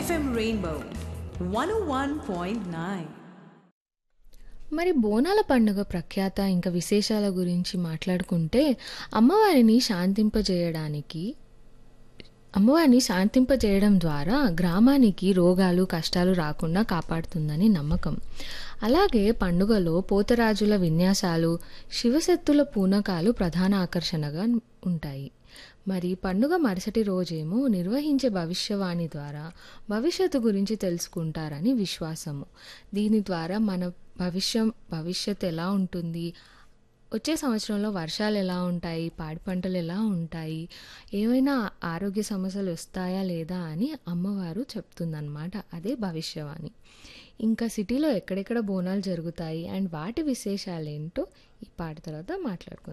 FM Rainbow 101.9. మరి బోనాల పండుగ ప్రఖ్యాత ఇంకా విశేషాల గురించి మాట్లాడుకుంటే అమ్మవారిని శాంతింపజేయడానికి అమ్మవారిని శాంతింపజేయడం ద్వారా గ్రామానికి రోగాలు కష్టాలు రాకుండా కాపాడుతుందని నమ్మకం అలాగే పండుగలో పోతరాజుల విన్యాసాలు శివశక్తుల పూనకాలు ప్రధాన ఆకర్షణగా ఉంటాయి మరి పండుగ మరుసటి రోజేమో నిర్వహించే భవిష్యవాణి ద్వారా భవిష్యత్తు గురించి తెలుసుకుంటారని విశ్వాసము దీని ద్వారా మన భవిష్యం భవిష్యత్తు ఎలా ఉంటుంది వచ్చే సంవత్సరంలో వర్షాలు ఎలా ఉంటాయి పాడి పంటలు ఎలా ఉంటాయి ఏమైనా ఆరోగ్య సమస్యలు వస్తాయా లేదా అని అమ్మవారు చెప్తుందన్నమాట అదే భవిష్యవాణి ఇంకా సిటీలో ఎక్కడెక్కడ బోనాలు జరుగుతాయి అండ్ వాటి విశేషాలు ఏంటో ఈ పాట తర్వాత మాట్లాడుకుందాం